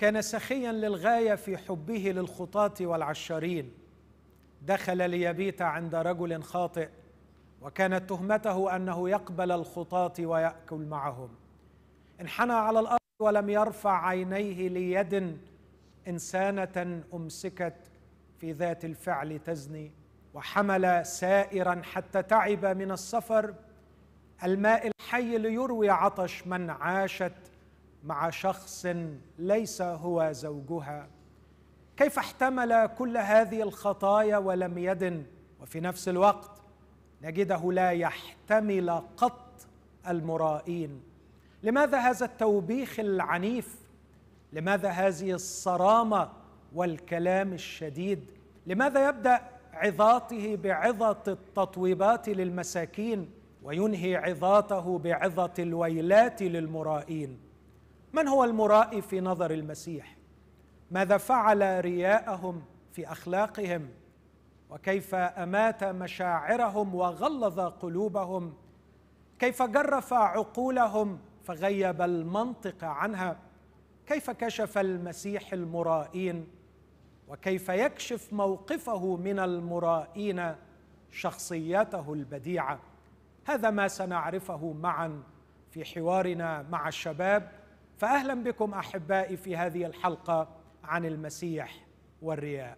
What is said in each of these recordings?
وكان سخيا للغايه في حبه للخطاه والعشارين دخل ليبيت عند رجل خاطئ وكانت تهمته انه يقبل الخطاه وياكل معهم انحنى على الارض ولم يرفع عينيه ليد انسانه امسكت في ذات الفعل تزني وحمل سائرا حتى تعب من السفر الماء الحي ليروي عطش من عاشت مع شخص ليس هو زوجها كيف احتمل كل هذه الخطايا ولم يدن وفي نفس الوقت نجده لا يحتمل قط المرائين لماذا هذا التوبيخ العنيف لماذا هذه الصرامه والكلام الشديد لماذا يبدا عظاته بعظه التطويبات للمساكين وينهي عظاته بعظه الويلات للمرائين من هو المرائي في نظر المسيح ماذا فعل رياءهم في اخلاقهم وكيف امات مشاعرهم وغلظ قلوبهم كيف جرف عقولهم فغيب المنطق عنها كيف كشف المسيح المرائين وكيف يكشف موقفه من المرائين شخصيته البديعه هذا ما سنعرفه معا في حوارنا مع الشباب فاهلا بكم احبائي في هذه الحلقه عن المسيح والرياء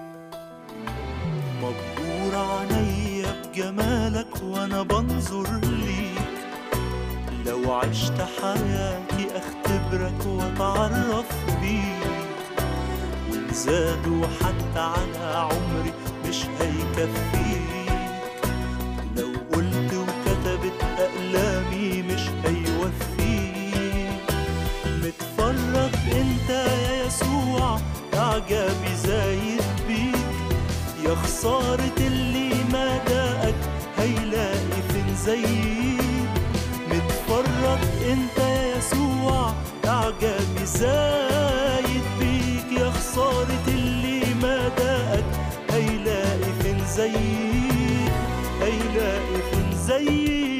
مبهور عينيا بجمالك وانا بنظر ليك لو عشت حياتي اختبرك واتعرف بيك وان زادوا حتى على عمري مش هيكفيك لو قلت وكتبت اقلامي مش هيوفيك متفرج انت يا يسوع اعجابي زايد بيك يا خسارة اللي ما داقك هيلاقي فين زيك متفرج انت يا يسوع اعجابي زايد بيك يا خسارة اللي ما داقك هيلاقي فين زيك هيلاقي فين زيك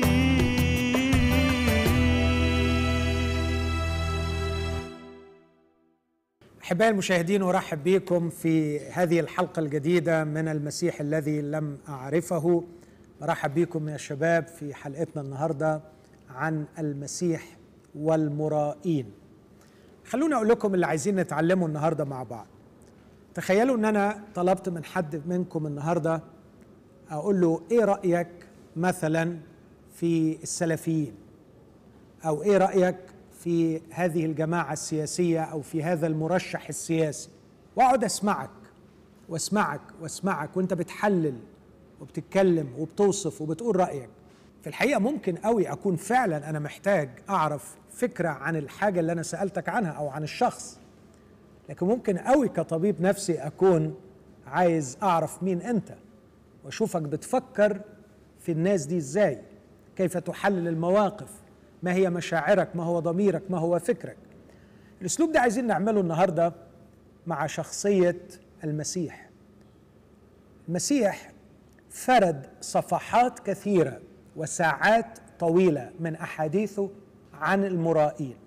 احبائي المشاهدين ارحب بكم في هذه الحلقه الجديده من المسيح الذي لم اعرفه برحب بكم يا شباب في حلقتنا النهارده عن المسيح والمرائين خلوني اقول لكم اللي عايزين نتعلمه النهارده مع بعض تخيلوا ان انا طلبت من حد منكم النهارده اقول له ايه رايك مثلا في السلفيين او ايه رايك في هذه الجماعه السياسيه او في هذا المرشح السياسي واقعد اسمعك واسمعك واسمعك وانت بتحلل وبتتكلم وبتوصف وبتقول رايك في الحقيقه ممكن قوي اكون فعلا انا محتاج اعرف فكره عن الحاجه اللي انا سالتك عنها او عن الشخص لكن ممكن قوي كطبيب نفسي اكون عايز اعرف مين انت واشوفك بتفكر في الناس دي ازاي كيف تحلل المواقف ما هي مشاعرك ما هو ضميرك ما هو فكرك الاسلوب ده عايزين نعمله النهارده مع شخصيه المسيح المسيح فرد صفحات كثيره وساعات طويله من احاديثه عن المرائين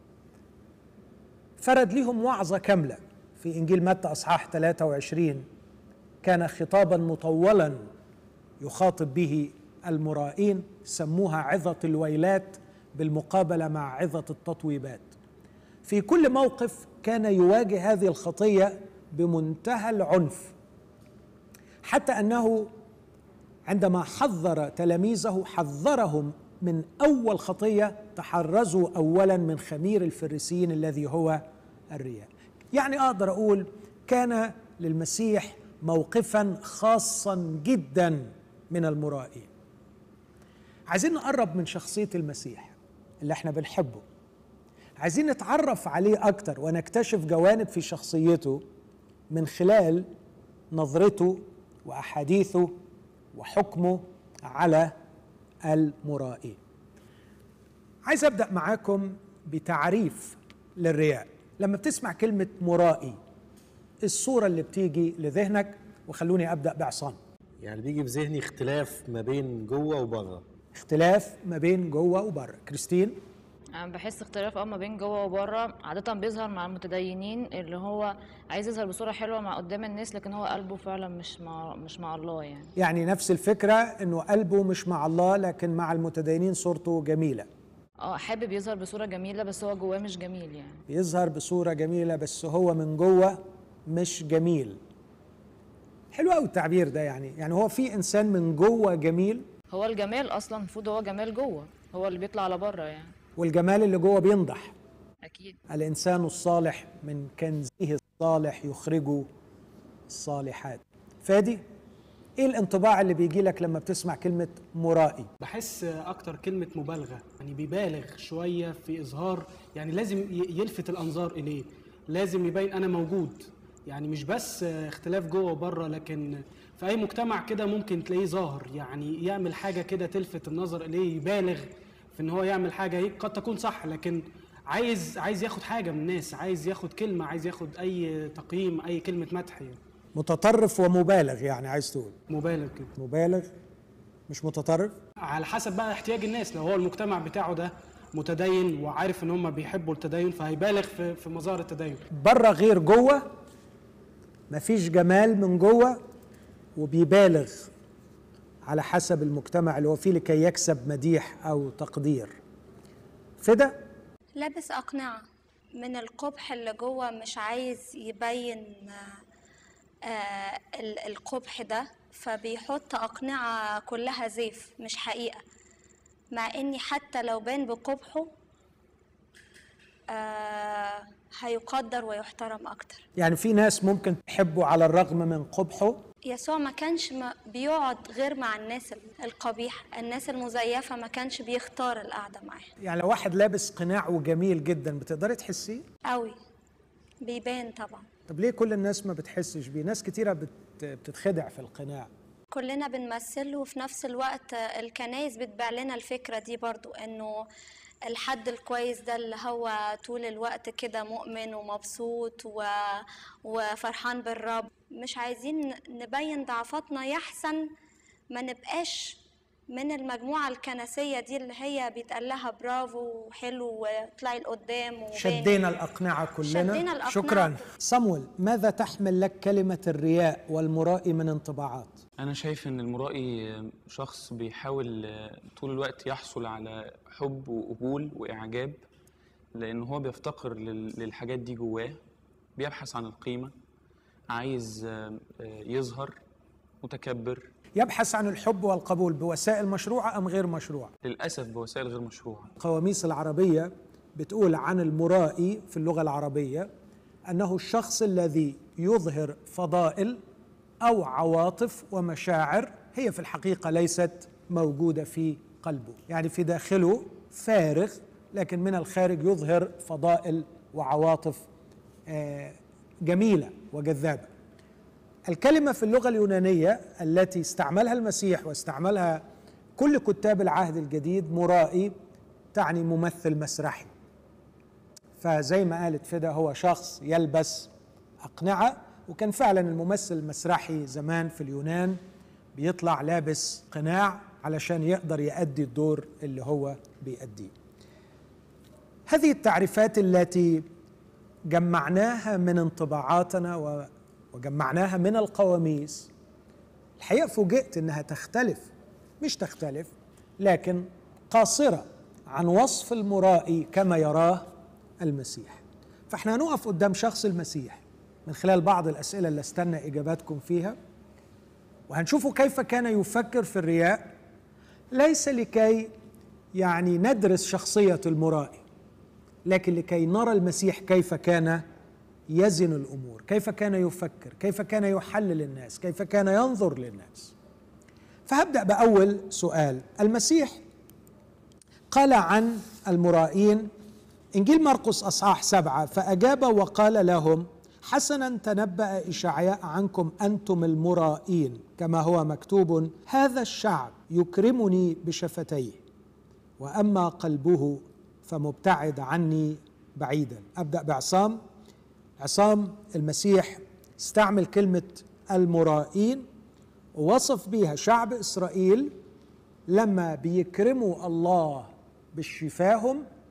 فرد لهم وعظه كامله في انجيل متى اصحاح 23 كان خطابا مطولا يخاطب به المرائين سموها عظه الويلات بالمقابله مع عظه التطويبات في كل موقف كان يواجه هذه الخطيه بمنتهى العنف حتى انه عندما حذر تلاميذه حذرهم من اول خطيه تحرزوا اولا من خمير الفريسيين الذي هو الرياء يعني اقدر اقول كان للمسيح موقفا خاصا جدا من المرائين عايزين نقرب من شخصيه المسيح اللي احنا بنحبه عايزين نتعرف عليه اكتر ونكتشف جوانب في شخصيته من خلال نظرته واحاديثه وحكمه على المرائين عايز ابدا معاكم بتعريف للرياء لما بتسمع كلمه مرائي الصوره اللي بتيجي لذهنك وخلوني ابدا بعصام يعني بيجي في ذهني اختلاف ما بين جوه وبره اختلاف ما بين جوه وبره كريستين أنا بحس اختلاف اه ما بين جوه وبره عادة بيظهر مع المتدينين اللي هو عايز يظهر بصورة حلوة مع قدام الناس لكن هو قلبه فعلا مش مع مش مع الله يعني يعني نفس الفكرة أنه قلبه مش مع الله لكن مع المتدينين صورته جميلة اه حابب يظهر بصورة جميلة بس هو جواه مش جميل يعني بيظهر بصورة جميلة بس هو من جوه مش جميل حلو قوي التعبير ده يعني يعني هو في إنسان من جوه جميل هو الجمال اصلا المفروض هو جمال جوه هو اللي بيطلع على بره يعني والجمال اللي جوه بينضح اكيد الإنسان الصالح من كنزه الصالح يخرجه الصالحات فادي ايه الانطباع اللي بيجي لك لما بتسمع كلمة مرائي بحس اكتر كلمه مبالغه يعني بيبالغ شويه في اظهار يعني لازم ي- يلفت الانظار اليه لازم يبين انا موجود يعني مش بس اختلاف جوه وبره لكن في اي مجتمع كده ممكن تلاقيه ظاهر يعني يعمل حاجه كده تلفت النظر اليه يبالغ في ان هو يعمل حاجه هي قد تكون صح لكن عايز عايز ياخد حاجه من الناس عايز ياخد كلمه عايز ياخد اي تقييم اي كلمه مدح يعني متطرف ومبالغ يعني عايز تقول مبالغ كده مبالغ مش متطرف على حسب بقى احتياج الناس لو هو المجتمع بتاعه ده متدين وعارف ان هم بيحبوا التدين فهيبالغ في في مظاهر التدين بره غير جوه مفيش جمال من جوه وبيبالغ على حسب المجتمع اللي هو فيه لكي يكسب مديح او تقدير فدا لابس أقنعة من القبح اللي جوه مش عايز يبين آه، آه، ال- القبح ده فبيحط أقنعة كلها زيف مش حقيقة مع إني حتى لو بان بقبحه آه، هيقدر ويحترم أكتر يعني في ناس ممكن تحبه على الرغم من قبحه يسوع ما كانش ما بيقعد غير مع الناس ال- القبيحة الناس المزيفة ما كانش بيختار القعدة معاها يعني لو واحد لابس قناع وجميل جدا بتقدري تحسيه قوي بيبان طبعا طب ليه كل الناس ما بتحسش بيه ناس كتيرة بت... بتتخدع في القناع كلنا بنمثل وفي نفس الوقت الكنايس بتبيع لنا الفكرة دي برضو انه الحد الكويس ده اللي هو طول الوقت كده مؤمن ومبسوط و... وفرحان بالرب مش عايزين نبين ضعفاتنا يحسن ما نبقاش من المجموعة الكنسية دي اللي هي بيتقال لها برافو وحلو واطلعي لقدام وباني. شدينا الأقنعة كلنا شدينا الأقنعة. شكرا صمويل ماذا تحمل لك كلمة الرياء والمرائي من انطباعات أنا شايف إن المرائي شخص بيحاول طول الوقت يحصل على حب وقبول وإعجاب لأن هو بيفتقر لل- للحاجات دي جواه بيبحث عن القيمة عايز يظهر متكبر يبحث عن الحب والقبول بوسائل مشروعة أم غير مشروعة للأسف بوسائل غير مشروعة القواميس العربية بتقول عن المرائي في اللغة العربية أنه الشخص الذي يظهر فضائل أو عواطف ومشاعر هي في الحقيقة ليست موجودة في قلبه يعني في داخله فارغ لكن من الخارج يظهر فضائل وعواطف آه، جميلة وجذابة الكلمة في اللغة اليونانية التي استعملها المسيح واستعملها كل كتاب العهد الجديد مرائي تعني ممثل مسرحي فزي ما قالت فدا هو شخص يلبس أقنعة وكان فعلا الممثل المسرحي زمان في اليونان بيطلع لابس قناع علشان يقدر يأدي الدور اللي هو بيأديه هذه التعريفات التي جمعناها من انطباعاتنا و- وجمعناها من القواميس الحقيقه فوجئت انها تختلف مش تختلف لكن قاصره عن وصف المرائي كما يراه المسيح فاحنا هنقف قدام شخص المسيح من خلال بعض الاسئله اللي استنى اجاباتكم فيها وهنشوفوا كيف كان يفكر في الرياء ليس لكي يعني ندرس شخصيه المرائي لكن لكي نرى المسيح كيف كان يزن الامور، كيف كان يفكر، كيف كان يحلل الناس، كيف كان ينظر للناس. فهبدا باول سؤال، المسيح قال عن المرائين انجيل مرقس اصحاح سبعه فاجاب وقال لهم حسنا تنبأ إشعياء عنكم أنتم المرائين كما هو مكتوب هذا الشعب يكرمني بشفتيه واما قلبه فمبتعد عني بعيدا ابدا بعصام عصام المسيح استعمل كلمه المرائين ووصف بها شعب اسرائيل لما بيكرموا الله بالشفاهم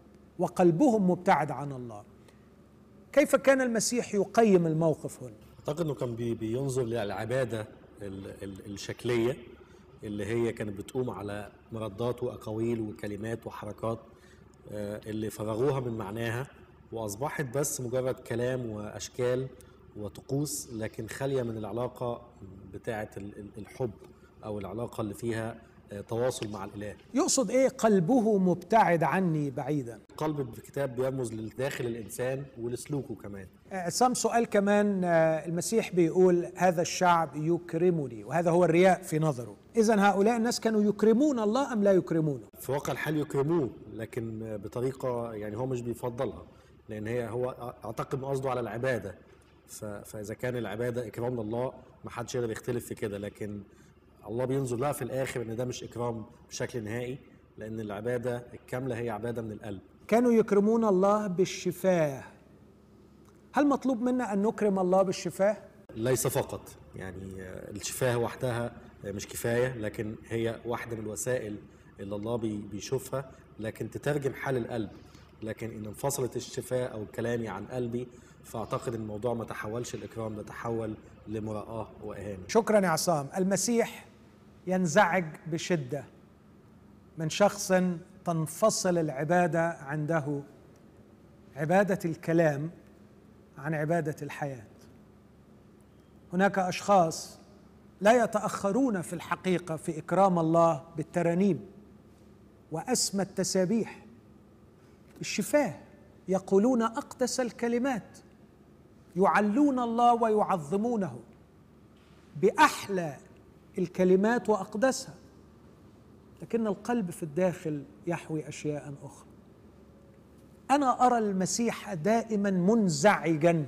وقلبهم مبتعد عن الله كيف كان المسيح يقيم الموقف هنا اعتقد انه كان بي- بينظر للعباده ال- ال- الشكليه اللي هي كانت بتقوم على مردات واقاويل وكلمات وحركات آه، اللي فرغوها من معناها واصبحت بس مجرد كلام واشكال وطقوس لكن خاليه من العلاقه بتاعه ال- ال- الحب او العلاقه اللي فيها آه، تواصل مع الاله يقصد ايه قلبه مبتعد عني بعيدا قلب الكتاب بيرمز لداخل الانسان ولسلوكه كمان عصام سؤال كمان آه، المسيح بيقول هذا الشعب يكرمني وهذا هو الرياء في نظره إذا هؤلاء الناس كانوا يكرمون الله أم لا يكرمونه في واقع الحال يكرموه لكن بطريقه يعني هو مش بيفضلها لان هي هو اعتقد إنه قصده على العباده ف- فاذا كان العباده اكرام لله ما حدش يقدر يختلف في كده لكن الله بينظر لها في الاخر ان ده مش اكرام بشكل نهائي لان العباده الكامله هي عباده من القلب كانوا يكرمون الله بالشفاه هل مطلوب منا أن نكرم الله بالشفاه؟ ليس فقط يعني آه، الشفاه وحدها آه، مش كفايه لكن هي واحده من الوسائل اللي الله بي- بيشوفها لكن تترجم حال القلب لكن ان انفصلت الشفاه او كلامي عن قلبي فاعتقد ان الموضوع ما تحولش الاكرام ده تحول لمراه واهانه شكرا يا عصام المسيح ينزعج بشدة من شخص تنفصل العبادة عنده عبادة الكلام عن عبادة الحياة هناك أشخاص لا يتأخرون في الحقيقة في إكرام الله بالترانيم وأسمى التسابيح الشفاه يقولون أقدس الكلمات يعلون الله ويعظمونه باحلى الكلمات واقدسها لكن القلب في الداخل يحوي اشياء اخرى انا ارى المسيح دائما منزعجا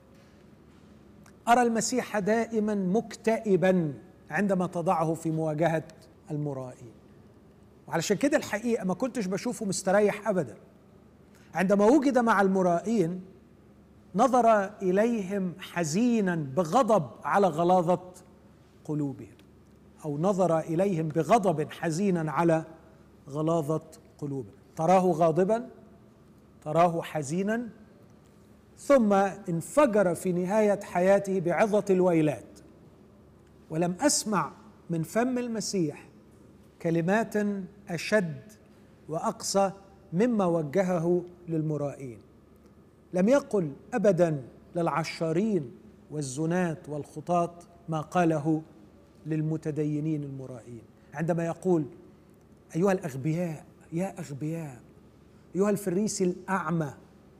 ارى المسيح دائما مكتئبا عندما تضعه في مواجهه المرائين وعلشان كده الحقيقه ما كنتش بشوفه مستريح ابدا عندما وجد مع المرائين نظر اليهم حزينا بغضب على غلاظه قلوبهم او نظر اليهم بغضب حزينا على غلاظه قلوبهم تراه غاضبا تراه حزينا ثم انفجر في نهايه حياته بعظه الويلات ولم اسمع من فم المسيح كلمات اشد واقسى مما وجهه للمرائين لم يقل ابدا للعشارين والزنات والخطاة ما قاله للمتدينين المرائين عندما يقول ايها الاغبياء يا اغبياء ايها الفريسي الاعمى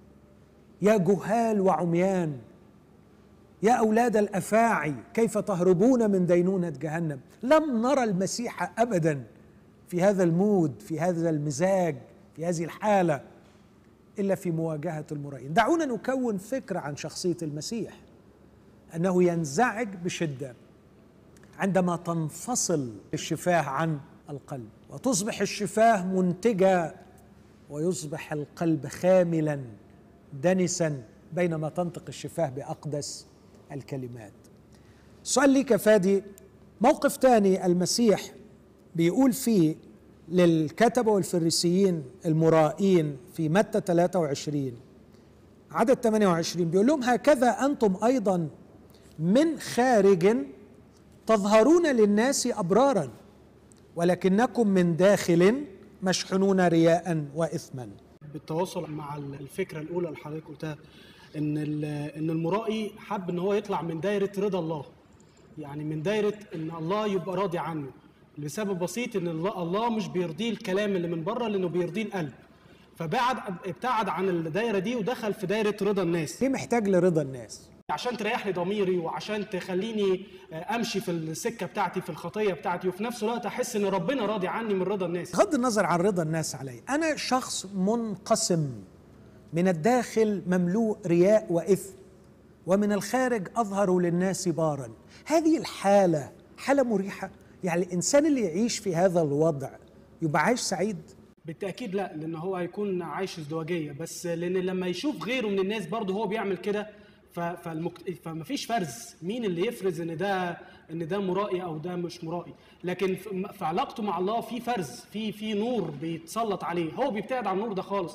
يا جهال وعميان يا اولاد الافاعي كيف تهربون من دينونه جهنم لم نرى المسيح ابدا في هذا المود في هذا المزاج في هذه الحاله الا في مواجهه المرائين دعونا نكون فكره عن شخصيه المسيح انه ينزعج بشده عندما تنفصل الشفاه عن القلب وتصبح الشفاه منتجه ويصبح القلب خاملا دنسا بينما تنطق الشفاه باقدس الكلمات السؤال ليك يا فادي موقف تاني المسيح بيقول فيه للكتبة والفريسيين المرائين في متى 23 عدد 28 بيقول لهم هكذا أنتم أيضا من خارج تظهرون للناس أبرارا ولكنكم من داخل مشحونون رياء وإثما بالتواصل مع الفكره الاولى اللي حضرتك قلتها ان ال- ان المرائي حب ان هو يطلع من دايره رضا الله يعني من دايره ان الله يبقى راضي عنه لسبب بسيط ان الله الله مش بيرضيه الكلام اللي من بره لانه بيرضيه القلب فبعد ابتعد عن الدايره دي ودخل في دايره رضا الناس ليه محتاج لرضا الناس عشان تريح لي ضميري وعشان تخليني آه، امشي في السكه بتاعتي في الخطيه بتاعتي وفي نفس الوقت احس ان ربنا راضي عني من رضا الناس بغض النظر عن رضا الناس علي أنا شخص منقسم من الداخل مملوء رياء وإثم ومن الخارج أظهر للناس بارا هذه الحالة حالة مريحة يعني الإنسان اللي يعيش في هذا الوضع يبقى عايش سعيد بالتاكيد لا لان هو هيكون عايش ازدواجيه بس لان لما يشوف غيره من الناس برضه هو بيعمل كده ف- فالمكت... فمفيش فرز مين اللي يفرز ان ده ان ده مرائي او ده مش مرائي لكن في في علاقته مع الله في فرز في في نور بيتسلط عليه هو بيبتعد عن النور ده خالص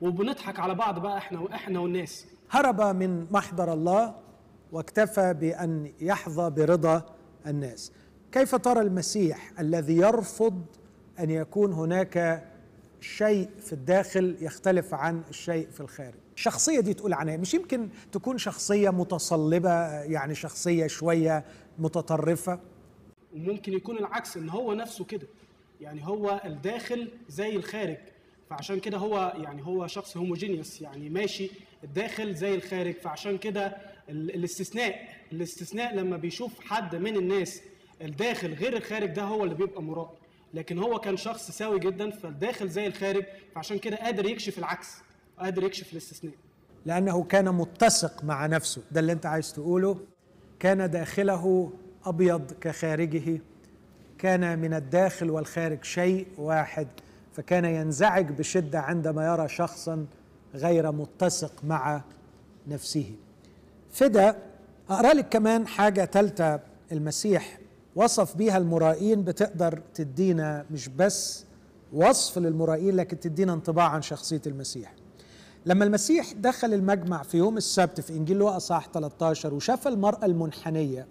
وبنضحك على بعض بقى احنا واحنا والناس هرب من محضر الله واكتفى بان يحظى برضا الناس كيف ترى المسيح الذي يرفض ان يكون هناك شيء في الداخل يختلف عن الشيء في الخارج الشخصية دي تقول عنها مش يمكن تكون شخصية متصلبة يعني شخصية شوية متطرفة وممكن يكون العكس ان هو نفسه كده يعني هو الداخل زي الخارج فعشان كده هو يعني هو شخص هوموجينيوس يعني ماشي الداخل زي الخارج فعشان كده ال- الاستثناء الاستثناء لما بيشوف حد من الناس الداخل غير الخارج ده هو اللي بيبقى مرائي لكن هو كان شخص سوي جدا فالداخل زي الخارج فعشان كده قادر يكشف العكس قادر يكشف الاستثناء لأنه كان متسق مع نفسه ده اللي أنت عايز تقوله كان داخله أبيض كخارجه كان من الداخل والخارج شيء واحد فكان ينزعج بشدة عندما يرى شخصا غير متسق مع نفسه فدا أقرأ لك كمان حاجة ثالثة المسيح وصف بيها المرائين بتقدر تدينا مش بس وصف للمرائين لكن تدينا انطباع عن شخصية المسيح لما المسيح دخل المجمع في يوم السبت في انجيل لوقا صح 13 وشاف المراه المنحنيه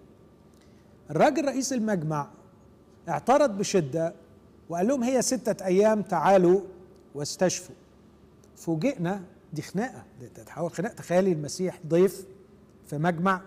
الراجل رئيس المجمع اعترض بشده وقال لهم هي سته ايام تعالوا واستشفوا فوجئنا دي خناقه دي تتحول خناقه تخيلي المسيح ضيف في مجمع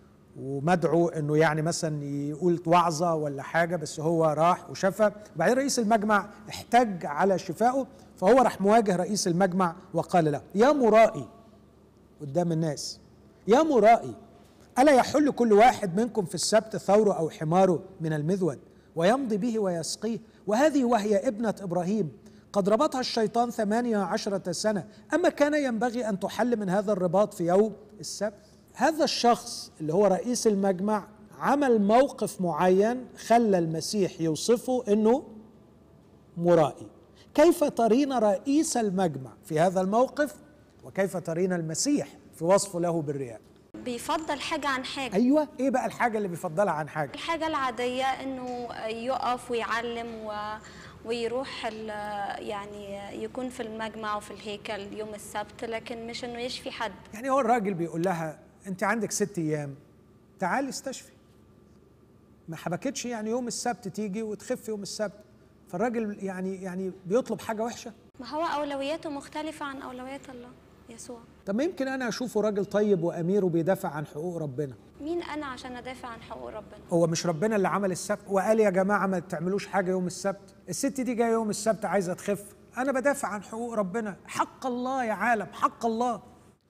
ومدعو انه يعني مثلا يقول وعظه ولا حاجه بس هو راح وشفى وبعدين رئيس المجمع احتج على شفائه فهو راح مواجه رئيس المجمع وقال له يا مرائي قدام الناس يا مرائي الا يحل كل واحد منكم في السبت ثوره او حماره من المذود ويمضي به ويسقيه وهذه وهي ابنه ابراهيم قد ربطها الشيطان ثمانية عشرة سنة أما كان ينبغي أن تحل من هذا الرباط في يوم السبت هذا الشخص اللي هو رئيس المجمع عمل موقف معين خلى المسيح يوصفه أنه مرائي كيف ترين رئيس المجمع في هذا الموقف وكيف ترين المسيح في وصفه له بالرياء بيفضل حاجة عن حاجة ايوه ايه بقى الحاجه اللي بيفضلها عن حاجه الحاجة العادية انه يقف ويعلم و... ويروح ال... يعني يكون في المجمع وفي الهيكل يوم السبت لكن مش انه يشفي حد يعني هو الراجل بيقول لها انت عندك ست ايام تعالي استشفي ما حبكتش يعني يوم السبت تيجي وتخف يوم السبت فالراجل يعني يعني بيطلب حاجه وحشه ما هو اولوياته مختلفة عن اولويات الله يسوع طب ما يمكن انا اشوفه راجل طيب وامير وبيدافع عن حقوق ربنا مين انا عشان ادافع عن حقوق ربنا هو مش ربنا اللي عمل السبت وقال يا جماعه ما تعملوش حاجه يوم السبت الست دي جايه يوم السبت عايزه تخف انا بدافع عن حقوق ربنا حق الله يا عالم حق الله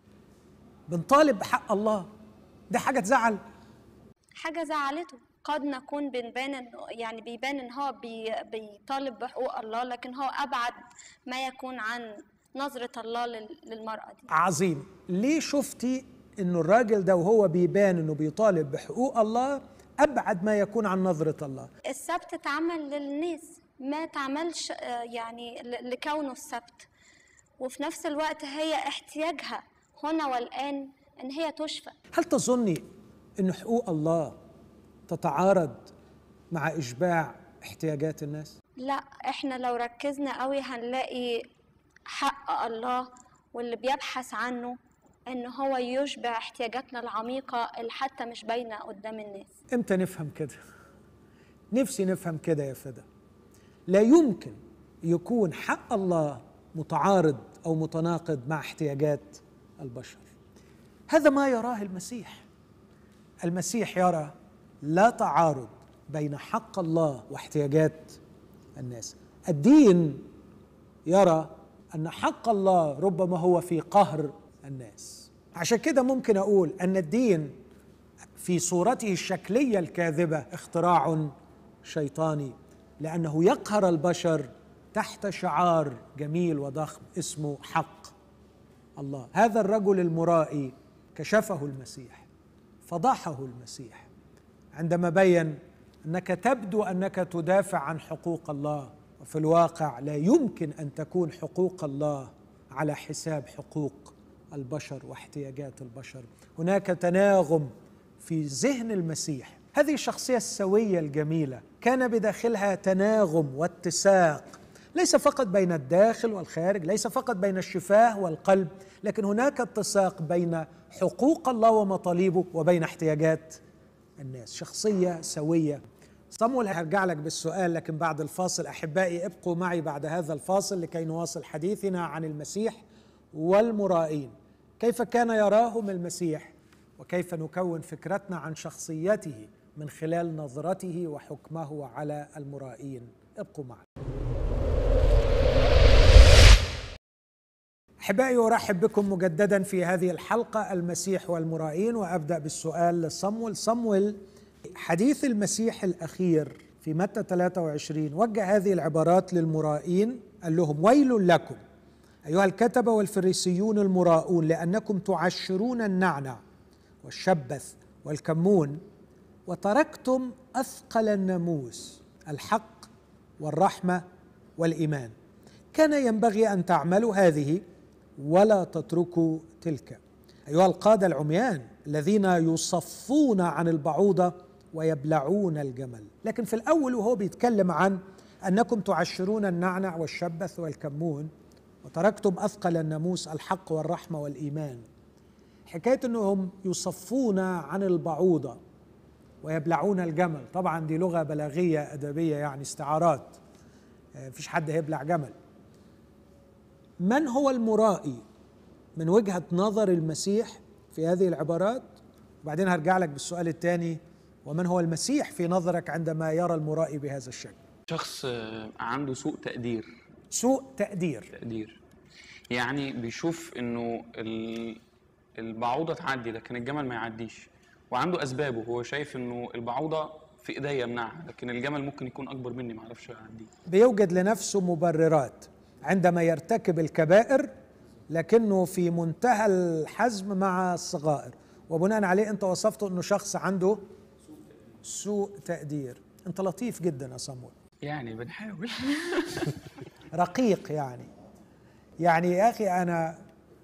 بنطالب بحق الله دي حاجه تزعل حاجة زعلته قد نكون بنبان انه يعني بيبان ان هو بي بيطالب بحقوق الله لكن هو ابعد ما يكون عن نظرة الله لل- للمرأة دي عظيم ليه شفتي انه الراجل ده وهو بيبان انه بيطالب بحقوق الله ابعد ما يكون عن نظره الله السبت اتعمل للناس ما تعملش آه، يعني ل- لكونه السبت وفي نفس الوقت هي احتياجها هنا والآن ان هي تشفى هل تظني ان حقوق الله تتعارض مع اشباع احتياجات الناس لا احنا لو ركزنا قوي هنلاقي حق الله واللي بيبحث عنه ان هو يشبع احتياجاتنا العميقة اللي حتى مش باينة قدام الناس امتى نفهم كده نفسي نفهم كده يا فدا لا يمكن يكون حق الله متعارض او متناقض مع احتياجات البشر هذا ما يراه المسيح المسيح يرى لا تعارض بين حق الله واحتياجات الناس الدين يرى ان حق الله ربما هو في قهر الناس عشان كده ممكن اقول ان الدين في صورته الشكليه الكاذبه اختراع شيطاني لانه يقهر البشر تحت شعار جميل وضخم اسمه حق الله هذا الرجل المرائي كشفه المسيح فضحه المسيح عندما بين انك تبدو انك تدافع عن حقوق الله وفي الواقع لا يمكن ان تكون حقوق الله على حساب حقوق البشر واحتياجات البشر هناك تناغم في ذهن المسيح هذه الشخصيه السويه الجميله كان بداخلها تناغم واتساق ليس فقط بين الداخل والخارج ليس فقط بين الشفاه والقلب لكن هناك اتساق بين حقوق الله ومطالبه وبين احتياجات الناس شخصيه سويه صمويل هرجع لك بالسؤال لكن بعد الفاصل احبائي ابقوا معي بعد هذا الفاصل لكي نواصل حديثنا عن المسيح والمرائين كيف كان يراهم المسيح وكيف نكون فكرتنا عن شخصيته من خلال نظرته وحكمه على المرائين ابقوا معنا احبائي ارحب بكم مجددا في هذه الحلقه المسيح والمرائين وابدا بالسؤال لصمويل صمويل حديث المسيح الاخير في متى 23 وجه هذه العبارات للمرائين قال لهم ويل لكم ايها الكتبه والفريسيون المراؤون لانكم تعشرون النعنع والشبث والكمون وتركتم اثقل الناموس الحق والرحمه والايمان كان ينبغي ان تعملوا هذه ولا تتركوا تلك ايها القاده العميان الذين يصفون عن البعوضه ويبلعون الجمل لكن في الاول وهو بيتكلم عن انكم تعشرون النعنع والشبث والكمون وتركتم اثقل الناموس الحق والرحمه والايمان حكايه انهم يصفون عن البعوضه ويبلعون الجمل طبعا دي لغه بلاغيه ادبيه يعني استعارات مفيش حد هيبلع جمل من هو المرائي من وجهه نظر المسيح في هذه العبارات وبعدين هرجع لك بالسؤال الثاني ومن هو المسيح في نظرك عندما يرى المرائي بهذا الشكل شخص آه، عنده سوء تقدير سوء تقدير تقدير يعني بيشوف انه ال- البعوضه تعدي لكن الجمل ما يعديش وعنده اسبابه هو شايف انه البعوضه في ايديا امنعها لكن الجمل ممكن يكون اكبر مني ما اعرفش اعديه بيوجد لنفسه مبررات عندما يرتكب الكبائر لكنه في منتهى الحزم مع الصغائر وبناء عليه انت وصفته انه شخص عنده سوء تقدير انت لطيف جدا يا صمويل يعني بنحاول رقيق يعني يعني يا اخي انا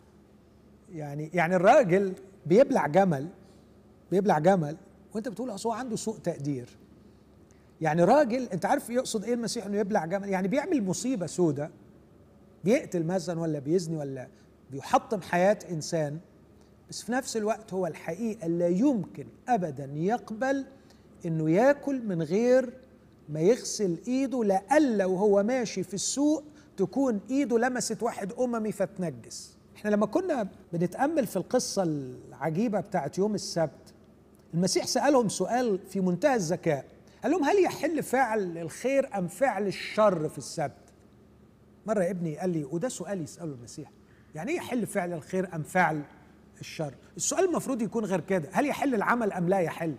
يعني يعني الراجل بيبلع جمل بيبلع جمل وانت بتقول اصل هو عنده سوء تقدير يعني راجل انت عارف يقصد ايه المسيح انه يبلع جمل يعني بيعمل مصيبه سودة بيقتل مثلا ولا بيزني ولا بيحطم حياه انسان بس في نفس الوقت هو الحقيقه لا يمكن ابدا يقبل انه ياكل من غير ما يغسل ايده لألا وهو ماشي في السوق تكون ايده لمست واحد اممي فتنجس احنا لما كنا بنتامل في القصه العجيبه بتاعت يوم السبت المسيح سالهم سؤال في منتهى الذكاء قال لهم هل يحل فعل الخير ام فعل الشر في السبت مره ابني قال لي وده سؤال يساله المسيح يعني ايه يحل فعل الخير ام فعل الشر السؤال المفروض يكون غير كده هل يحل العمل ام لا يحل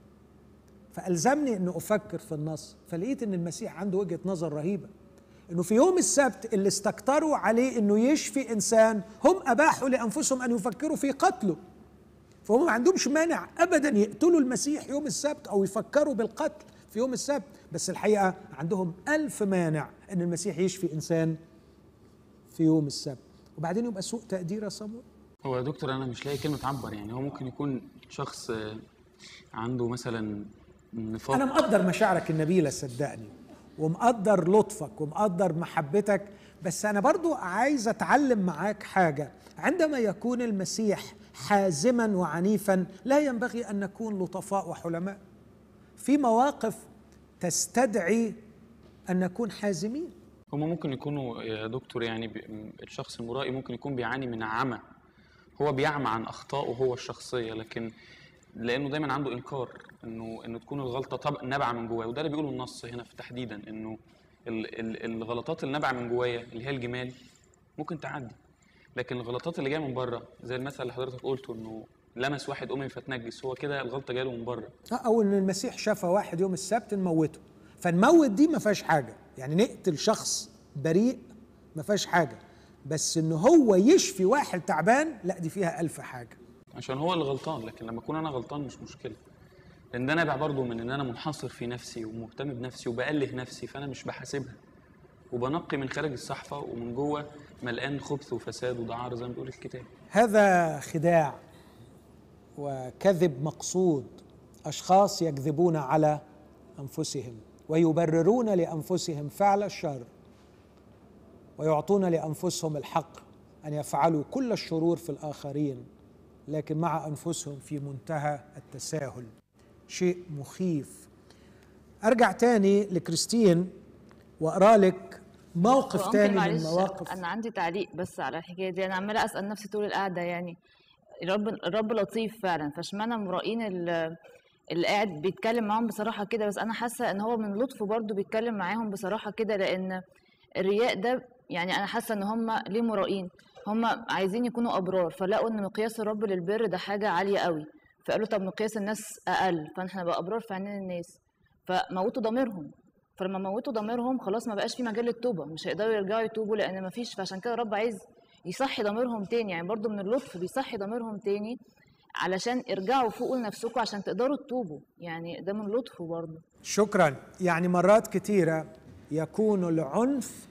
فألزمني أن أفكر في النص فلقيت أن المسيح عنده وجهة نظر رهيبة أنه في يوم السبت اللي استكتروا عليه أنه يشفي إنسان هم أباحوا لأنفسهم أن يفكروا في قتله فهم ما عندهمش مانع أبدا يقتلوا المسيح يوم السبت أو يفكروا بالقتل في يوم السبت بس الحقيقة عندهم ألف مانع أن المسيح يشفي إنسان في يوم السبت وبعدين يبقى سوء تقدير يا صمويل هو يا دكتور انا مش لاقي كلمه تعبر يعني هو ممكن يكون شخص آه، عنده مثلا نفاق أنا مقدر مشاعرك النبيلة صدقني ومقدر لطفك ومقدر محبتك بس أنا برضو عايز أتعلم معاك حاجة عندما يكون المسيح حازما وعنيفا لا ينبغي أن نكون لطفاء وحلماء في مواقف تستدعي أن نكون حازمين هما ممكن يكونوا يا دكتور يعني بي- الشخص المرائي ممكن يكون بيعاني من عمى هو بيعمى عن اخطائه هو الشخصيه لكن لانه دايما عنده انكار انه انه تكون الغلطه طب نابعه من جواه وده اللي بيقوله النص هنا في تحديدا انه ال ال الغلطات اللي نابعه من جوايا اللي هي الجمال ممكن تعدي لكن الغلطات اللي جايه من بره زي المثل اللي حضرتك قلته انه لمس واحد امي فتنجس هو كده الغلطه جايه له من بره او ان المسيح شافها واحد يوم السبت نموته فنموت دي ما فيهاش حاجه يعني نقتل شخص بريء ما فيهاش حاجه بس ان هو يشفي واحد تعبان لا دي فيها ألف حاجه عشان هو اللي غلطان لكن لما اكون انا غلطان مش مشكله لان ده نابع برضه من ان انا منحصر في نفسي ومهتم بنفسي وبأله نفسي فانا مش بحاسبها وبنقي من خارج الصحفه ومن جوه ملقان خبث وفساد ودعاره زي ما بيقول الكتاب هذا خداع وكذب مقصود اشخاص يكذبون على انفسهم ويبررون لانفسهم فعل الشر ويعطون لانفسهم الحق ان يفعلوا كل الشرور في الاخرين لكن مع انفسهم في منتهى التساهل شيء مخيف ارجع تاني لكريستين واقرا لك موقف وأنكل تاني من معلش مواقف انا عندي تعليق بس على الحكايه دي انا عماله اسال نفسي طول القعده يعني الرب الرب لطيف فعلا فاشمعنى مرائين ال- اللي قاعد بيتكلم معاهم بصراحه كده بس انا حاسه ان هو من لطفه برضو بيتكلم معاهم بصراحه كده لان الرياء ده يعني انا حاسه ان هم ليه مرائين هم عايزين يكونوا ابرار فلقوا ان مقياس الرب للبر ده حاجه عاليه قوي فقالوا طب مقياس الناس اقل فاحنا نبقى ابرار في عينين الناس فموتوا ضميرهم فلما موتوا ضميرهم خلاص ما بقاش في مجال للتوبه مش هيقدروا يرجعوا يتوبوا لان ما فيش فعشان كده الرب عايز يصحي ضميرهم تاني يعني برضو من اللطف بيصحي ضميرهم تاني علشان ارجعوا فوقوا لنفسكم عشان تقدروا تتوبوا يعني ده من لطفه برضو شكرا يعني مرات كثيرة يكون العنف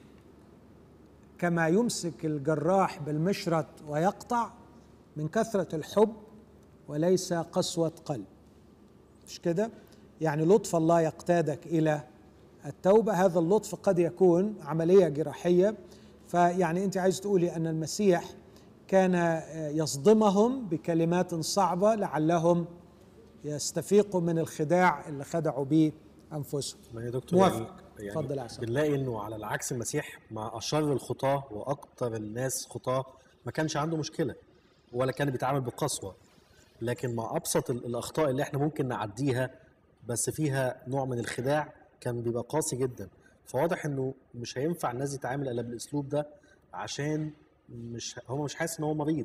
كما يمسك الجراح بالمشرط ويقطع من كثرة الحب وليس قسوة قلب مش كده؟ يعني لطف الله يقتادك إلى التوبة هذا اللطف قد يكون عملية جراحية فيعني أنت عايز تقولي أن المسيح كان يصدمهم بكلمات صعبة لعلهم يستفيقوا من الخداع اللي خدعوا به أنفسهم ما يا دكتور موافق. يعني اتفضل يا عصام. بنلاقي انه على العكس المسيح مع اشر الخطاه واكثر الناس خطاه ما كانش عنده مشكله ولا كان بيتعامل بقسوه لكن مع ابسط ال- الاخطاء اللي احنا ممكن نعديها بس فيها نوع من الخداع كان بيبقى قاسي جدا فواضح انه مش هينفع الناس تتعامل الا بالاسلوب ده عشان مش هو مش حاسس ان هو مريض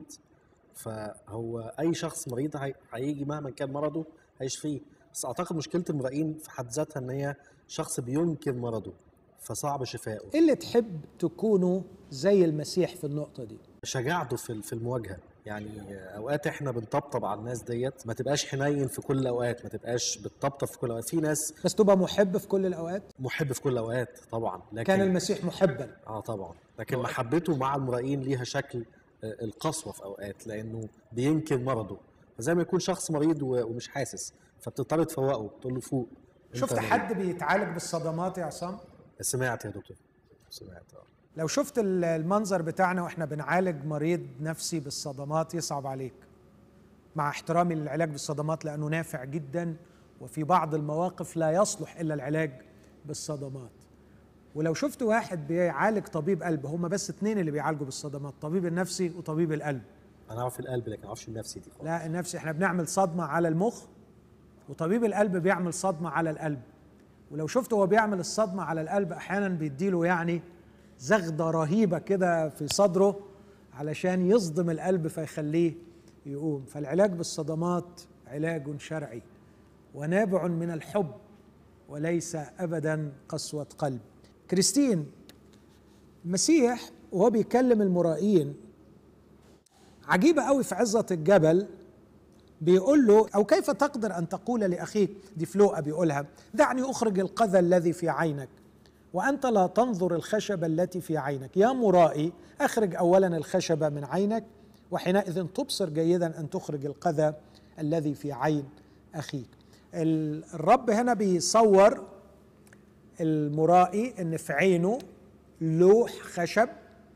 فهو اي شخص مريض هي- هيجي مهما كان مرضه هيشفيه بس اعتقد مشكله المرائين في حد ذاتها ان هي شخص بينكر مرضه فصعب شفائه إيه اللي تحب تكونوا زي المسيح في النقطة دي شجاعته في في المواجهه يعني اوقات احنا بنطبطب على الناس ديت ما تبقاش حنين في كل الاوقات ما تبقاش بتطبطب في كل الاوقات في ناس بس تبقى محب في كل الأوقات محب في كل الاوقات طبعا لكن كان المسيح محبا اه طبعا لكن محبته مع المرائين ليها شكل آه، القسوه في اوقات لانه بينكر مرضه فزي ما يكون شخص مريض و- ومش حاسس فبتضطر تفوقه تقول له فوق أنت شفت مريض. حد بيتعالج بالصدمات يا عصام سمعت يا دكتور سمعت اه لو شفت ال- المنظر بتاعنا واحنا بنعالج مريض نفسي بالصدمات يصعب عليك مع احترامي للعلاج بالصدمات لانه نافع جدا وفي بعض المواقف لا يصلح الا العلاج بالصدمات ولو شفت واحد بيعالج طبيب قلب هما بس اتنين اللي بيعالجوا بالصدمات طبيب النفسي وطبيب القلب انا اعرف القلب لكن ما اعرفش النفسي دي خالص لا النفسي احنا بنعمل صدمة على المخ وطبيب القلب بيعمل صدمة على القلب ولو شفت هو بيعمل الصدمة على القلب أحيانا بيديله يعني زغدة رهيبة كده في صدره علشان يصدم القلب فيخليه يقوم فالعلاج بالصدمات علاج شرعي ونابع من الحب وليس أبدا قسوة قلب كريستين المسيح وهو بيكلم المرائين عجيبة قوي في عظة الجبل بيقول له أو كيف تقدر أن تقول لأخيك دي فلوقة بيقولها دعني أخرج القذى الذي في عينك وأنت لا تنظر الخشبة التي في عينك يا مرائي أخرج أولا الخشبة من عينك وحينئذ تبصر جيدا أن تخرج القذى الذي في عين أخيك ال- الرب هنا بيصور المرائي ان في عينه لوح خشب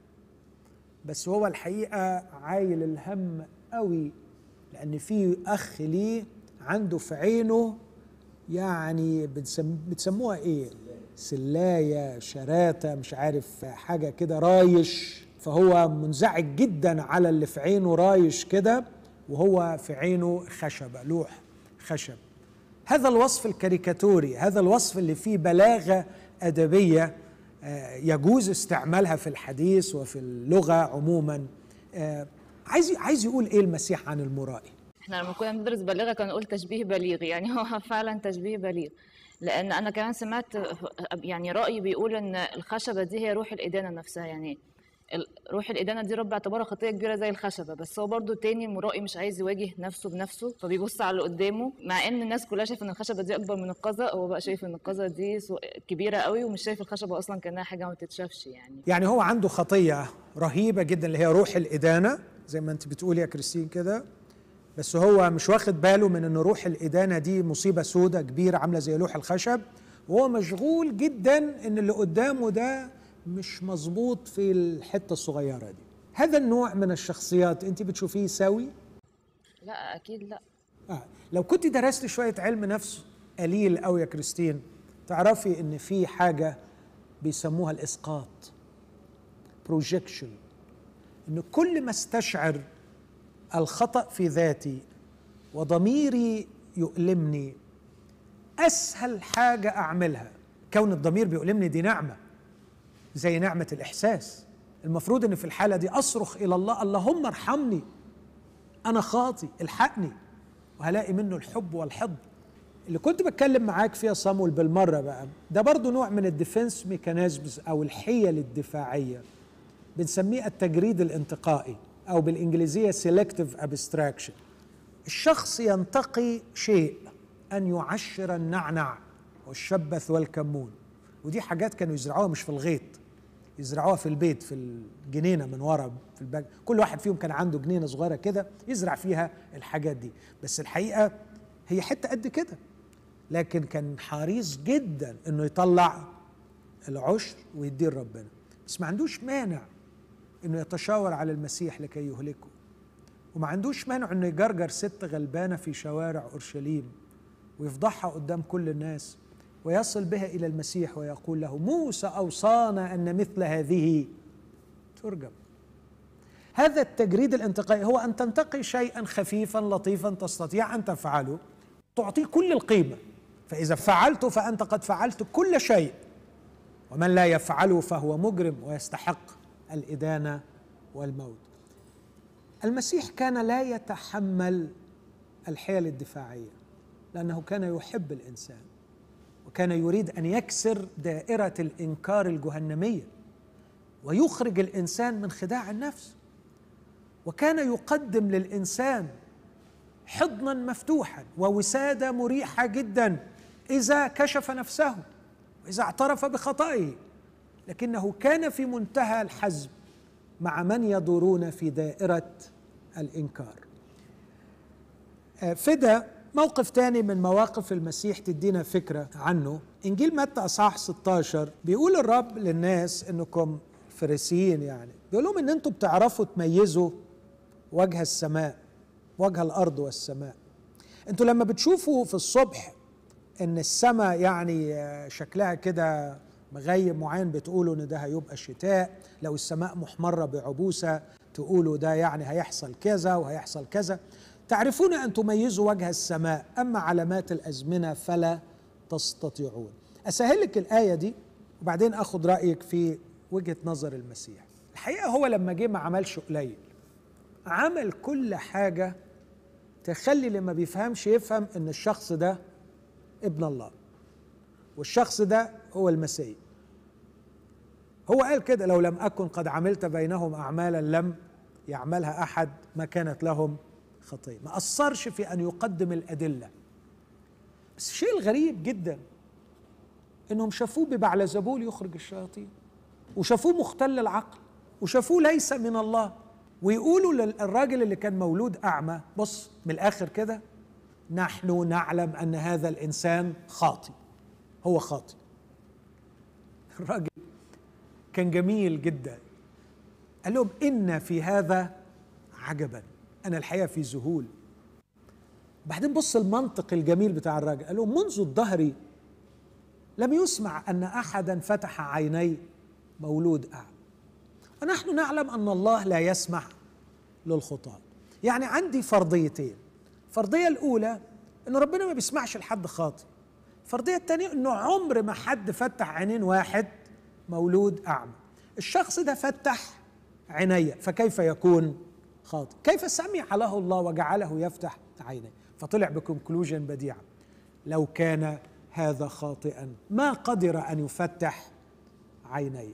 بس هو الحقيقه عايل الهم قوي لان في اخ ليه عنده في عينه يعني بتسم بتسموها ايه سلايه شراته مش عارف حاجه كده رايش فهو منزعج جدا على اللي في عينه رايش كده وهو في عينه خشبه لوح خشب هذا الوصف الكاريكاتوري هذا الوصف اللي فيه بلاغه ادبيه آه، يجوز استعمالها في الحديث وفي اللغه عموما آه، عايز عايز يقول ايه المسيح عن المرائي احنا لما كنا بندرس بلاغه كان نقول تشبيه بليغ يعني هو فعلا تشبيه بليغ لان انا كمان سمعت يعني راي بيقول ان الخشبه دي هي روح الادانه نفسها يعني ال- روح الادانه دي رب اعتبرها خطيه كبيره زي الخشبه بس هو برضو تاني المرائي مش عايز يواجه نفسه بنفسه فبيبص على اللي قدامه مع ان الناس كلها شايفه ان الخشبه دي اكبر من القذى هو بقى شايف ان القذى دي سو- كبيره قوي ومش شايف الخشبه اصلا كانها حاجه ما تتشافش يعني يعني هو عنده خطيه رهيبه جدا اللي هي روح الادانه زي ما انت بتقولي يا كريستين كده بس هو مش واخد باله من ان روح الادانه دي مصيبه سودة كبيره عامله زي لوح الخشب وهو مشغول جدا ان اللي قدامه ده مش مظبوط في الحته الصغيره دي هذا النوع من الشخصيات انت بتشوفيه سوي لا اكيد لا آه. لو كنت درست شويه علم نفس قليل قوي يا كريستين تعرفي ان في حاجه بيسموها الاسقاط بروجيكشن ان كل ما استشعر الخطا في ذاتي وضميري يؤلمني اسهل حاجه اعملها كون الضمير بيؤلمني دي نعمه زي نعمه الاحساس المفروض ان في الحاله دي اصرخ الى الله اللهم ارحمني انا خاطي الحقني وهلاقي منه الحب والحضن اللي كنت بتكلم معاك فيها صامول بالمره بقى ده برضو نوع من الديفنس ميكانيزمز او الحيل الدفاعيه بنسميه التجريد الانتقائي او بالانجليزيه سيلكتيف ابستراكشن الشخص ينتقي شيء ان يعشر النعنع والشبث والكمون ودي حاجات كانوا يزرعوها مش في الغيط يزرعوها في البيت في الجنينه من ورا في الباج كل واحد فيهم كان عنده جنينه صغيره كده يزرع فيها الحاجات دي بس الحقيقه هي حته قد كده لكن كان حريص جدا انه يطلع العشر ويديه لربنا بس ما عندوش مانع انه يتشاور على المسيح لكي يهلكه وما عندوش مانع انه يجرجر ست غلبانه في شوارع اورشليم ويفضحها قدام كل الناس ويصل بها الى المسيح ويقول له موسى اوصانا ان مثل هذه ترجم هذا التجريد الانتقائي هو ان تنتقي شيئا خفيفا لطيفا تستطيع ان تفعله تعطيه كل القيمه فاذا فعلته فانت قد فعلت كل شيء ومن لا يفعله فهو مجرم ويستحق الادانه والموت المسيح كان لا يتحمل الحيل الدفاعيه لانه كان يحب الانسان وكان يريد ان يكسر دائره الانكار الجهنميه ويخرج الانسان من خداع النفس وكان يقدم للانسان حضنا مفتوحا ووساده مريحه جدا اذا كشف نفسه واذا اعترف بخطئه لكنه كان في منتهى الحزم مع من يدورون في دائره الانكار فدا موقف تاني من مواقف المسيح تدينا فكرة عنه إنجيل متى أصحاح 16 بيقول الرب للناس إنكم فريسيين يعني بيقول لهم إن أنتم بتعرفوا تميزوا وجه السماء وجه الأرض والسماء أنتوا لما بتشوفوا في الصبح إن السماء يعني شكلها كده مغيب معين بتقولوا إن ده هيبقى الشتاء لو السماء محمرة بعبوسة تقولوا ده يعني هيحصل كذا وهيحصل كذا تعرفون ان تميزوا وجه السماء اما علامات الازمنه فلا تستطيعون اسهل لك الايه دي وبعدين اخذ رايك في وجهه نظر المسيح الحقيقه هو لما جه ما عملش قليل عمل كل حاجه تخلي اللي ما بيفهمش يفهم ان الشخص ده ابن الله والشخص ده هو المسيح هو قال كده لو لم اكن قد عملت بينهم اعمالا لم يعملها احد ما كانت لهم خطيه ما اثرش في ان يقدم الادله بس الشيء الغريب جدا انهم شافوه ببعلزبول يخرج الشياطين وشافوه مختل العقل وشافوه ليس من الله ويقولوا للراجل اللي كان مولود اعمى بص من الاخر كده نحن نعلم ان هذا الانسان خاطي هو خاطي الراجل كان جميل جدا قال لهم ان في هذا عجبا انا الحقيقه في ذهول بعدين بص المنطق الجميل بتاع الراجل قال لهم منذ الدهر لم يسمع ان احدا فتح عيني مولود اعمى ونحن نعلم ان الله لا يسمح للخطاه يعني عندي فرضيتين الفرضيه الاولى ان ربنا ما بيسمعش لحد خاطئ الفرضيه الثانيه انه عمر ما حد فتح عينين واحد مولود اعمى الشخص ده فتح عيني فكيف يكون خاطئ كيف سمع له الله وجعله يفتح عينيه فطلع بكونكلوجن بديعة لو كان هذا خاطئا ما قدر أن يفتح عينيه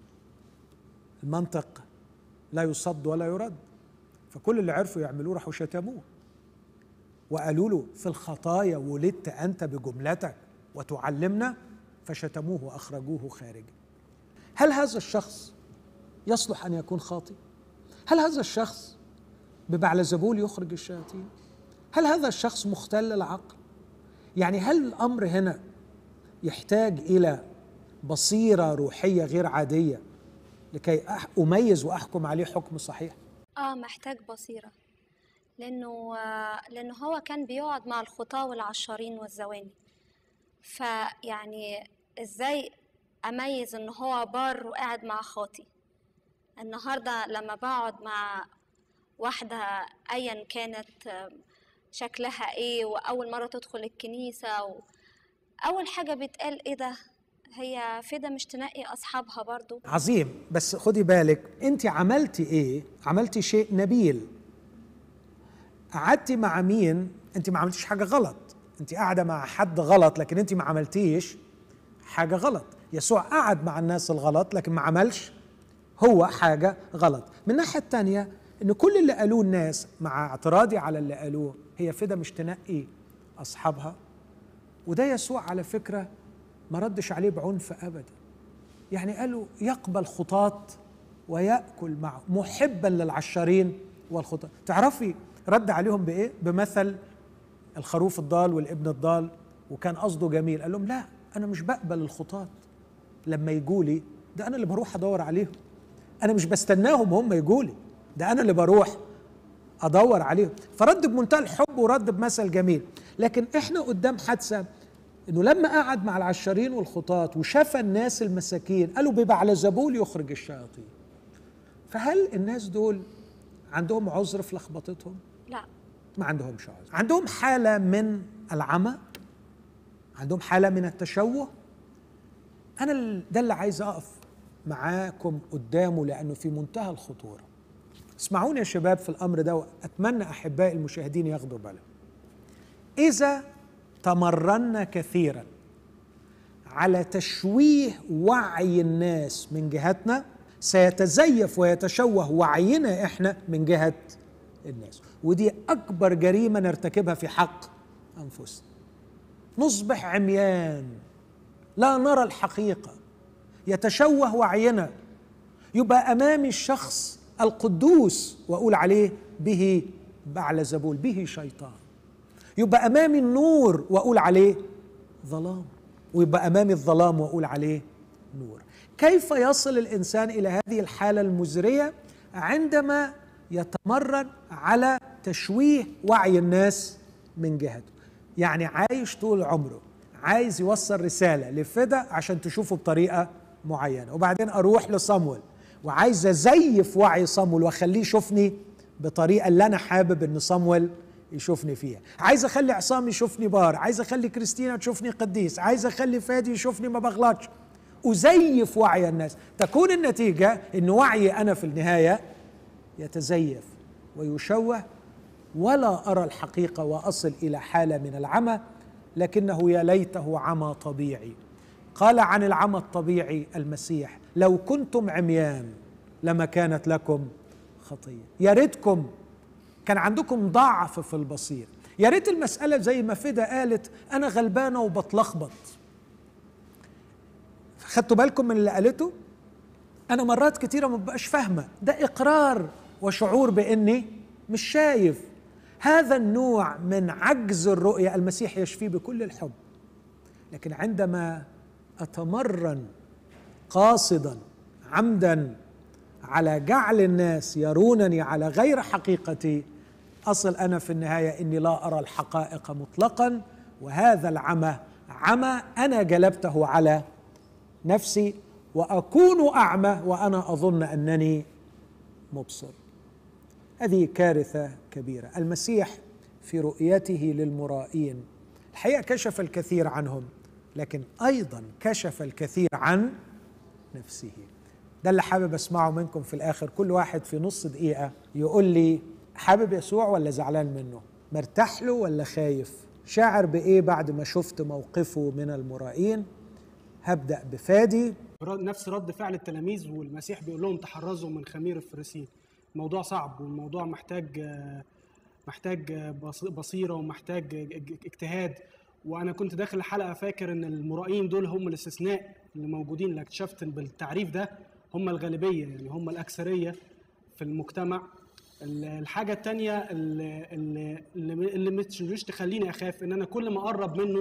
المنطق لا يصد ولا يرد فكل اللي عرفوا يعملوه راحوا شتموه وقالوا له في الخطايا ولدت أنت بجملتك وتعلمنا فشتموه وأخرجوه خارجا هل هذا الشخص يصلح أن يكون خاطئ؟ هل هذا الشخص ببعلزبول يخرج الشياطين هل هذا الشخص مختل العقل يعني هل الامر هنا يحتاج الى بصيره روحيه غير عاديه لكي أح- اميز واحكم عليه حكم صحيح اه محتاج بصيرة لأنه آه، لأنه هو كان بيقعد مع الخطاة والعشارين والزواني فيعني إزاي أميز إن هو بار وقاعد مع خاطي النهاردة لما بقعد مع واحدة أيا كانت آه، شكلها إيه وأول مرة تدخل الكنيسة و... أول حاجة بيتقال إيه ده هي فدا مش تنقي أصحابها برضو عظيم بس خدي بالك انت عملتي ايه عملتي شيء نبيل قعدتي مع مين انت ما عملتيش حاجه غلط انت قاعده مع حد غلط لكن انت ما عملتيش حاجه غلط يسوع قعد مع الناس الغلط لكن ما عملش هو حاجه غلط من الناحيه الثانيه ان كل اللي قالوه الناس مع اعتراضي على اللي قالوه هي فدا مش تنقي اصحابها وده يسوع على فكره ما ردش عليه بعنف ابدا يعني قالوا يقبل خطاة ويأكل معه محبا للعشارين والخطاة تعرفي رد عليهم بإيه؟ بمثل الخروف الضال والابن الضال وكان قصده جميل قال لهم لا أنا مش بقبل الخطاة لما يجوا لي ده أنا اللي بروح أدور عليهم أنا مش بستناهم هم يجوا لي ده أنا اللي بروح ادور عليهم فرد بمنتهى الحب ورد بمثل جميل لكن احنا قدام حادثه انه لما قعد مع العشارين والخطاة وشاف الناس المساكين قالوا ببعلزبول يخرج الشياطين فهل الناس دول عندهم عذر في لخبطتهم لا ما عندهمش عذر عندهم حاله من العمى عندهم حاله من التشوه انا ال- ده اللي عايز اقف معاكم قدامه لانه في منتهى الخطوره اسمعوني يا شباب في الامر ده واتمنى احبائي المشاهدين ياخدوا بالهم اذا تمرنا كثيرا على تشويه وعي الناس من جهتنا سيتزيف ويتشوه وعينا احنا من جهه الناس ودي اكبر جريمه نرتكبها في حق انفسنا نصبح عميان لا نرى الحقيقه يتشوه وعينا يبقى امامي الشخص القدوس واقول عليه به بعلزبول به شيطان يبقى امامي النور واقول عليه ظلام ويبقى امامي الظلام واقول عليه نور كيف يصل الانسان الى هذه الحاله المزريه عندما يتمرن على تشويه وعي الناس من جهته يعني عايش طول عمره عايز يوصل رساله لفدا عشان تشوفه بطريقه معينه وبعدين اروح لصمويل وعايز ازيف وعي صمويل واخليه يشوفني بطريقه اللي انا حابب ان صمويل يشوفني فيها عايز اخلي عصام يشوفني بار عايز اخلي كريستينا تشوفني قديس عايز اخلي فادي يشوفني ما بغلطش ازيف وعي الناس تكون النتيجه ان وعي انا في النهايه يتزيف ويشوه ولا ارى الحقيقه واصل الى حاله من العمى لكنه يا ليته عمى طبيعي قال عن العمى الطبيعي المسيح لو كنتم عميان لما كانت لكم خطيه يا ريتكم كان عندكم ضعف في البصير يا ريت المساله زي ما فدا قالت انا غلبانه وبتلخبط خدتوا بالكم من اللي قالته انا مرات كتيره ما ببقاش فاهمه ده اقرار وشعور باني مش شايف هذا النوع من عجز الرؤيه المسيح يشفيه بكل الحب لكن عندما اتمرن قاصدا عمدا على جعل الناس يرونني على غير حقيقتي اصل انا في النهايه اني لا ارى الحقائق مطلقا وهذا العمى عمى انا جلبته على نفسي واكون اعمى وانا اظن انني مبصر هذه كارثه كبيره المسيح في رؤيته للمرائين الحقيقه كشف الكثير عنهم لكن ايضا كشف الكثير عن نفسه ده اللي حابب اسمعه منكم في الاخر كل واحد في نص دقيقه يقول لي حابب يسوع ولا زعلان منه مرتاح له ولا خايف شاعر بايه بعد ما شفت موقفه من المرائين هبدا بفادي رد- نفس رد فعل التلاميذ والمسيح بيقول لهم تحرزوا من خمير الفريسين الموضوع صعب والموضوع محتاج آه، محتاج آه، بص- بصيره ومحتاج اج- اجتهاد وانا كنت داخل الحلقه فاكر ان المرائين دول هم الاستثناء اللي موجودين اللي اكتشفت إن بالتعريف ده هم الغالبيه يعني هم الاكثريه في المجتمع ال- الحاجه الثانيه اللي اللي اللي مش مش تخليني اخاف ان انا كل ما اقرب منه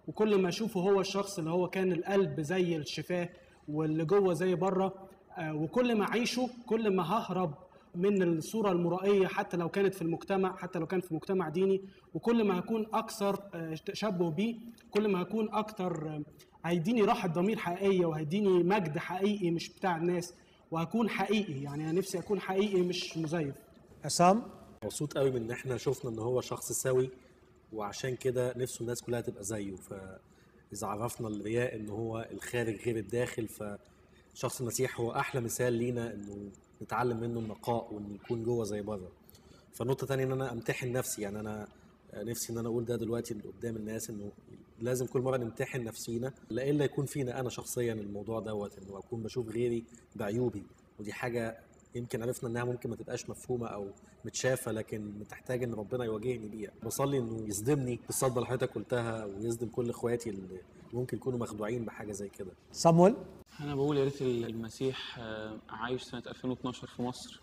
وكل ما اشوفه هو الشخص اللي هو كان القلب زي الشفاه واللي جوه زي بره آه، وكل ما اعيشه كل ما ههرب من الصوره المرائيه حتى لو كانت في المجتمع حتى لو كان في مجتمع ديني وكل ما هكون اكثر آه، تشبه بيه كل ما هكون اكثر آه، هيديني راحه ضمير حقيقيه وهيديني مجد حقيقي مش بتاع الناس وهكون حقيقي يعني انا نفسي اكون حقيقي مش مزيف عصام مبسوط قوي من ان احنا شفنا ان هو شخص سوي وعشان كده نفسه الناس كلها تبقى زيه فاذا عرفنا الرياء ان هو الخارج غير الداخل فشخص المسيح هو احلى مثال لينا انه نتعلم منه النقاء وان يكون جوه زي بره فنقطة تانية ان انا امتحن نفسي يعني انا نفسي ان انا اقول ده دلوقتي قدام الناس انه لازم كل مره نمتحن نفسينا لإلا يكون فينا انا شخصيا الموضوع دوت انه اكون بشوف غيري بعيوبي ودي حاجه يمكن عرفنا انها ممكن ما تبقاش مفهومه او متشافه لكن بتحتاج ان ربنا يواجهني بيها بصلي انه يصدمني بالصدمه اللي حضرتك قلتها ويصدم كل اخواتي اللي ممكن يكونوا مخدوعين بحاجه زي كده صمويل انا بقول يا ريت المسيح آه، عايش سنه 2012 في مصر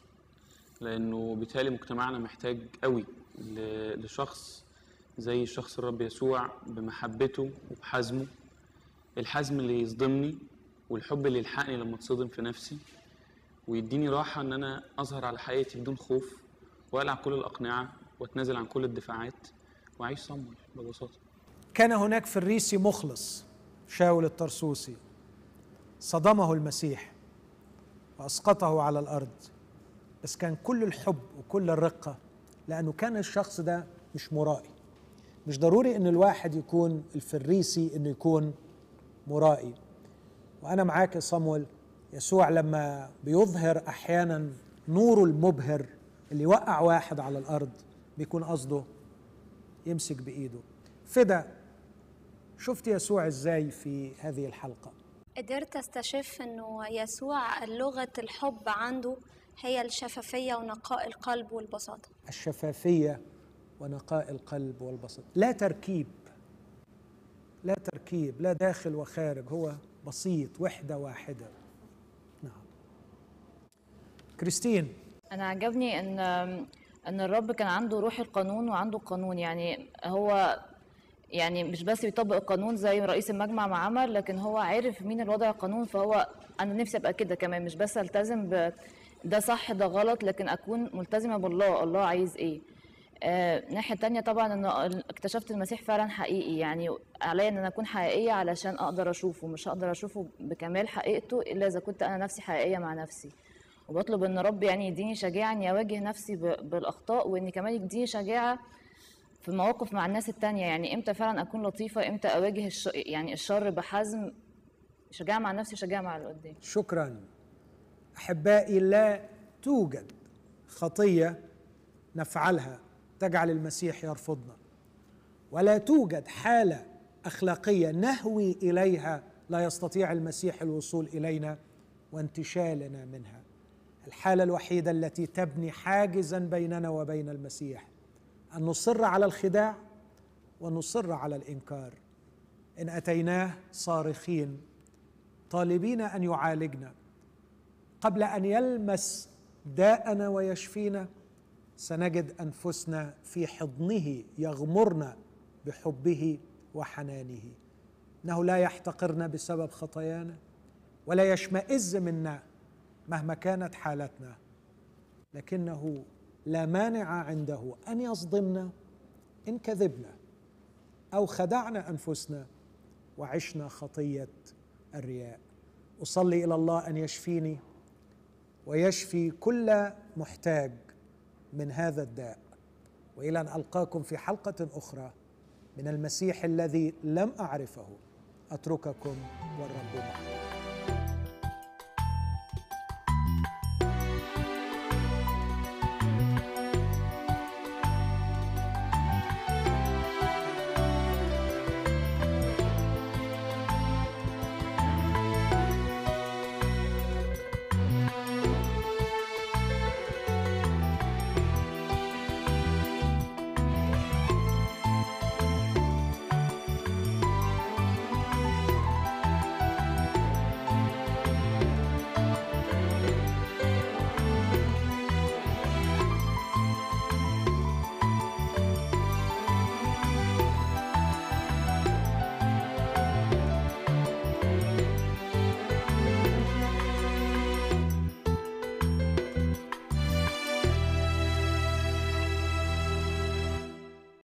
لانه بالتالي مجتمعنا محتاج قوي ل- لشخص زي الشخص الرب يسوع بمحبته وبحزمه الحزم اللي يصدمني والحب اللي يلحقني لما اتصدم في نفسي ويديني راحه ان انا اظهر على حقيقتي بدون خوف واقلع كل الاقنعه واتنازل عن كل الدفاعات واعيش صمول ببساطه كان هناك فريسي مخلص شاول الطرسوسي صدمه المسيح واسقطه على الارض بس كان كل الحب وكل الرقه لانه كان الشخص ده مش مرائي مش ضروري ان الواحد يكون الفريسي انه يكون مرائي وانا معاك يا صمويل يسوع لما بيظهر احيانا نوره المبهر اللي يوقع واحد على الارض بيكون قصده يمسك بايده فدا شفت يسوع ازاي في هذه الحلقه قدرت استشف انه يسوع لغة الحب عنده هي الشفافية ونقاء القلب والبساطة الشفافيه ونقاء القلب والبساطه لا تركيب لا تركيب لا داخل وخارج هو بسيط وحده واحده نعم كريستين انا عجبني ان ان الرب كان عنده روح القانون وعنده القانون يعني هو يعني مش بس بيطبق القانون زي رئيس المجمع ما عمل لكن هو عارف مين اللي وضع القانون فهو انا نفسي ابقى كده كمان مش بس التزم ب ده صح ده غلط لكن اكون ملتزمه بالله الله عايز ايه آه، الناحيه التانية طبعا ان اكتشفت المسيح فعلا حقيقي يعني عليا ان انا اكون حقيقيه علشان اقدر اشوفه مش هقدر اشوفه بكمال حقيقته الا اذا كنت انا نفسي حقيقيه مع نفسي وبطلب ان رب يعني يديني شجاعه اني اواجه نفسي ب- بالاخطاء وان كمان يديني شجاعه في مواقف مع الناس التانية يعني امتى فعلا اكون لطيفه امتى اواجه الش... يعني الشر بحزم شجاعه مع نفسي شجاعه مع اللي قدامي شكرا احبائي لا توجد خطيه نفعلها تجعل المسيح يرفضنا ولا توجد حاله اخلاقيه نهوي اليها لا يستطيع المسيح الوصول الينا وانتشالنا منها الحاله الوحيده التي تبني حاجزا بيننا وبين المسيح ان نصر على الخداع ونصر على الانكار ان اتيناه صارخين طالبين ان يعالجنا قبل ان يلمس داءنا ويشفينا سنجد انفسنا في حضنه يغمرنا بحبه وحنانه انه لا يحتقرنا بسبب خطايانا ولا يشمئز منا مهما كانت حالتنا لكنه لا مانع عنده ان يصدمنا ان كذبنا او خدعنا انفسنا وعشنا خطيه الرياء اصلي الى الله ان يشفيني ويشفي كل محتاج من هذا الداء والى ان القاكم في حلقه اخرى من المسيح الذي لم اعرفه اترككم والرب معكم